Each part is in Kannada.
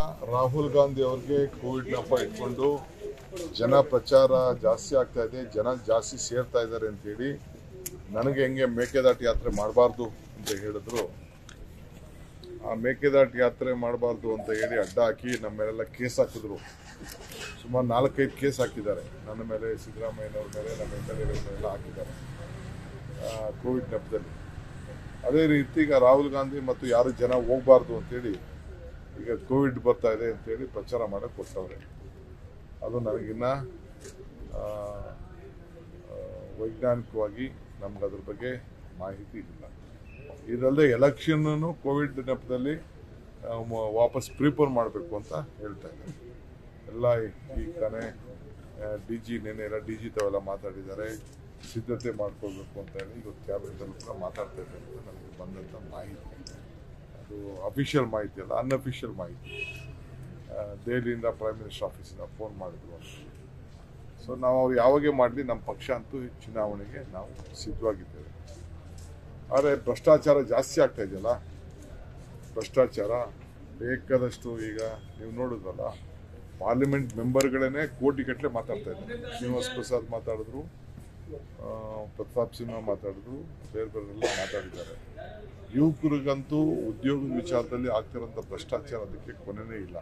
ರಾಹುಲ್ ಗಾಂಧಿ ಅವ್ರಿಗೆ ಕೋವಿಡ್ ನೆಪ ಇಟ್ಕೊಂಡು ಜನ ಪ್ರಚಾರ ಜಾಸ್ತಿ ಆಗ್ತಾ ಇದೆ ಜನ ಜಾಸ್ತಿ ಸೇರ್ತಾ ಇದ್ದಾರೆ ಅಂತ ಹೇಳಿ ನನಗೆ ಹೆಂಗೆ ಮೇಕೆದಾಟು ಯಾತ್ರೆ ಮಾಡಬಾರ್ದು ಅಂತ ಹೇಳಿದ್ರು ಆ ಮೇಕೆದಾಟು ಯಾತ್ರೆ ಮಾಡಬಾರ್ದು ಅಂತ ಹೇಳಿ ಅಡ್ಡ ಹಾಕಿ ನಮ್ಮ ಮೇಲೆಲ್ಲ ಕೇಸ್ ಹಾಕಿದ್ರು ಸುಮಾರು ನಾಲ್ಕೈದು ಕೇಸ್ ಹಾಕಿದ್ದಾರೆ ನನ್ನ ಮೇಲೆ ಸಿದ್ದರಾಮಯ್ಯನವ್ರ ಮೇಲೆ ನಮ್ಮ ಎಮ್ ಎಲ್ ಎಲ್ಲ ಹಾಕಿದ್ದಾರೆ ಆ, ಕೋವಿಡ್ ನೆಪದಲ್ಲಿ ಅದೇ ರೀತಿ ಈಗ ರಾಹುಲ್ ಗಾಂಧಿ ಮತ್ತು ಯಾರು ಜನ ಹೋಗ್ಬಾರ್ದು ಅಂತೇಳಿ ಈಗ ಕೋವಿಡ್ ಬರ್ತಾ ಇದೆ ಅಂತೇಳಿ ಪ್ರಚಾರ ಮಾಡಕ್ಕೆ ಕೊಟ್ಟವ್ರೆ ಅದು ನನಗಿನ್ನ ಆ, ಆ, ವೈಜ್ಞಾನಿಕವಾಗಿ ನಮ್ಗೆ ಅದ್ರ ಬಗ್ಗೆ ಮಾಹಿತಿ ಇಲ್ಲ ಇದಲ್ಲದೆ ಎಲೆಕ್ಷನ್ನೂ ಕೋವಿಡ್ ನೆಪದಲ್ಲಿ ಆ, ಮ- ವಾಪಸ್ ಪ್ರಿಪೇರ್ ಮಾಡಬೇಕು ಅಂತ ಹೇಳ್ತಾ ಇದ್ದಾರೆ ಎಲ್ಲ ಈಗ ತಾನೇ ಡಿ ಜಿ ನೆನೆ ಎಲ್ಲ ಡಿ ಜಿ ತಾವೆಲ್ಲ ಮಾತಾಡಿದ್ದಾರೆ ಸಿದ್ಧತೆ ಮಾಡ್ಕೊಳ್ಬೇಕು ಅಂತ ಹೇಳಿ ಇವತ್ತು ಕ್ಯಾಬಿನೆಟಲ್ಲಿ ಕೂಡ ಮಾತಾಡ್ತಾ ಇದ್ದಾರೆ ಅಂತ ನನಗೆ ಬಂದಂಥ ಮಾಹಿತಿ ಅದು ಅಫಿಷಿಯಲ್ ಮಾಹಿತಿ ಅಲ್ಲ ಅನ್ಅಫಿಷಿಯಲ್ ಮಾಹಿತಿ ಆ, ದೆಹಲಿಯಿಂದ ಪ್ರೈಮ್ ಮಿನಿಸ್ಟರ್ ಆಫೀಸಿಂದ ಫೋನ್ ಮಾಡಿದ್ರು ಸೊ ನಾವು ಅವ್ರು ಯಾವಾಗೇ ಮಾಡಲಿ ನಮ್ಮ ಪಕ್ಷ ಅಂತೂ ಚುನಾವಣೆಗೆ ನಾವು ಸಿದ್ಧವಾಗಿದ್ದೇವೆ ಆದರೆ ಭ್ರಷ್ಟಾಚಾರ ಜಾಸ್ತಿ ಆಗ್ತಾ ಇದೆಯಲ್ಲ ಭ್ರಷ್ಟಾಚಾರ ಬೇಕಾದಷ್ಟು ಈಗ ನೀವು ನೋಡಿದ್ರಲ್ಲ ಪಾರ್ಲಿಮೆಂಟ್ ಮೆಂಬರ್ಗಳೇ ಕೋಟಿ ಗಟ್ಟಲೆ ಮಾತಾಡ್ತಾ ಇದ್ದಾರೆ ಶ್ರೀನಿವಾಸ್ ಪ್ರಸಾದ್ ಮಾತಾಡಿದ್ರು ಆ, ಪ್ರತಾಪ್ ಸಿಂಹ ಮಾತಾಡಿದ್ರು ಬೇರೆ ಬೇರೆಲ್ಲ ಮಾತಾಡಿದ್ದಾರೆ ಯುವಕರಿಗಂತೂ ಉದ್ಯೋಗದ ವಿಚಾರದಲ್ಲಿ ಆಗ್ತಿರೋಂಥ ಭ್ರಷ್ಟಾಚಾರ ಅದಕ್ಕೆ ಕೊನೆನೇ ಇಲ್ಲ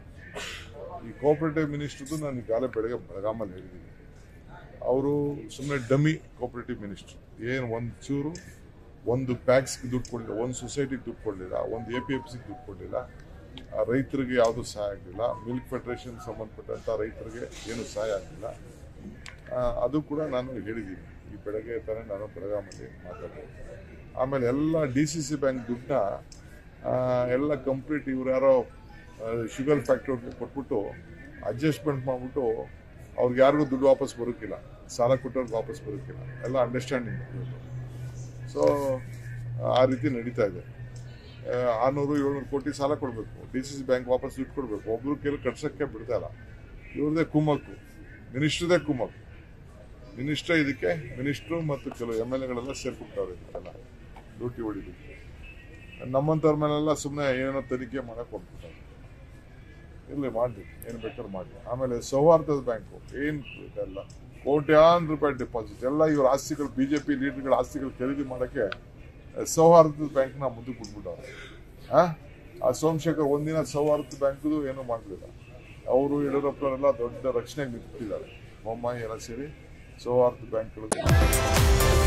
ಈ ಕೋಆಪರೇಟಿವ್ ಮಿನಿಸ್ಟ್ರದ್ದು ನಾನು ಈಗಾಗಲೇ ಬೆಳಗ್ಗೆ ಬೆಳಗಾಮಲ್ಲಿ ಹೇಳಿದ್ದೀನಿ ಅವರು ಸುಮ್ಮನೆ ಡಮ್ಮಿ ಕೋಆಪರೇಟಿವ್ ಮಿನಿಸ್ಟ್ರು ಏನು ಒಂದು ಚೂರು ಒಂದು ಪ್ಯಾಕ್ಸ್ಗೆ ದುಡ್ಡು ಕೊಡಲಿಲ್ಲ ಒಂದು ಸೊಸೈಟಿಗೆ ದುಡ್ಡು ಕೊಡಲಿಲ್ಲ ಒಂದು ಎ ಪಿ ಎಫ್ ಸಿಗೆ ದುಡ್ಡು ಕೊಡಲಿಲ್ಲ ಆ ರೈತರಿಗೆ ಯಾವುದೂ ಸಹಾಯ ಆಗಲಿಲ್ಲ ಮಿಲ್ಕ್ ಫೆಡರೇಷನ್ ಸಂಬಂಧಪಟ್ಟಂಥ ರೈತರಿಗೆ ಏನು ಸಹಾಯ ಆಗಲಿಲ್ಲ ಆ, ಅದು ಕೂಡ ನಾನು ಹೇಳಿದ್ದೀನಿ ಈ ಬೆಳಗ್ಗೆ ತಾನೇ ನಾನು ಬೆಳಗಾಮಲ್ಲಿ ಮಾತಾಡಿದೆ ಆಮೇಲೆ ಎಲ್ಲ ಡಿ ಸಿ ಸಿ ಬ್ಯಾಂಕ್ ದುಡ್ಡನ್ನ ಆ, ಎಲ್ಲ ಕಂಪ್ಲೀಟ್ ಇವ್ರು ಯಾರೋ ಶುಗರ್ ಫ್ಯಾಕ್ಟ್ರಿಗೆ ಕೊಟ್ಬಿಟ್ಟು ಅಡ್ಜಸ್ಟ್ಮೆಂಟ್ ಮಾಡಿಬಿಟ್ಟು ಅವ್ರಿಗೆ ಯಾರಿಗೂ ದುಡ್ಡು ವಾಪಸ್ ಬರೋಕ್ಕಿಲ್ಲ ಸಾಲ ಕೊಟ್ಟವ್ರಿಗೆ ವಾಪಸ್ ಬರೋಕ್ಕಿಲ್ಲ ಎಲ್ಲ ಅಂಡರ್ಸ್ಟ್ಯಾಂಡಿಂಗ್ ಸೊ ಆ ರೀತಿ ನಡೀತಾ ಇದೆ ಆ, ಆರ್ನೂರು ಏಳ್ನೂರು ಕೋಟಿ ಸಾಲ ಕೊಡಬೇಕು ಡಿ ಸಿ ಸಿ ಬ್ಯಾಂಕ್ ವಾಪಸ್ ದುಡ್ಡು ಕೊಡಬೇಕು ಒಬ್ರು ಕೆಲವು ಕಟ್ಸೋಕ್ಕೆ ಬಿಡ್ತಾ ಇಲ್ಲ ಇವ್ರದೇ ಕುಮ್ಮಕ್ಕು ಮಿನಿಸ್ಟ್ರದೇ ಕುಮ್ಮಕ್ಕು ಮಿನಿಸ್ಟ್ರೇ ಇದಕ್ಕೆ ಮಿನಿಸ್ಟ್ರು ಮತ್ತು ಕೆಲವು ಎಮ್ ಎಲ್ ಎಗಳೆಲ್ಲ ಸೇರ್ಕೊಳ್ತಾವ್ರೆ ಇದಕ್ಕೆಲ್ಲ ಡ್ಯೂಟಿ ಹೊಡಿಲಿಕ್ಕೆ ನಮ್ಮಂಥವ್ರ ಮೇಲೆಲ್ಲ ಸುಮ್ಮನೆ ಏನೋ ತನಿಖೆ ಮಾಡಕ್ಕೆ ಹೋಗ್ಬಿಟ್ಟಾರೆ ಇರಲಿ ಮಾಡಲಿ ಏನು ಬೇಕಾದ್ರೂ ಮಾಡಲಿ ಆಮೇಲೆ ಸೌಹಾರ್ದದ ಬ್ಯಾಂಕು ಏನು ಇದೆಲ್ಲ ಕೋಟ್ಯಾಂತರ ರೂಪಾಯಿ ಡೆಪಾಸಿಟ್ ಎಲ್ಲ ಇವ್ರ ಆಸ್ತಿಗಳು ಬಿ ಜೆ ಪಿ ಲೀಡರ್ಗಳ ಆಸ್ತಿಗಳು ಖರೀದಿ ಮಾಡೋಕ್ಕೆ ಸೌಹಾರ್ದದ ಬ್ಯಾಂಕ್ನ ಮುಂದಕ್ಕೆ ಬಿಟ್ಬಿಟ್ಟವ್ರೆ ಆ? ಆ ಸೋಮಶೇಖರ್ ಒಂದಿನ ಸೌಹಾರ್ದ ಬ್ಯಾಂಕ್ದು ಏನೂ ಮಾಡಲಿಲ್ಲ ಅವರು ಯಡಿಯೂರಪ್ಪನವರೆಲ್ಲ ದೊಡ್ಡ ರಕ್ಷಣೆಗೆ ನಿಂತಿದ್ದಾರೆ ಬೊಮ್ಮಾಯಿ ಎಲ್ಲ ಸೇರಿ ಸೌಹಾರ್ದ ಬ್ಯಾಂಕ್ಗಳು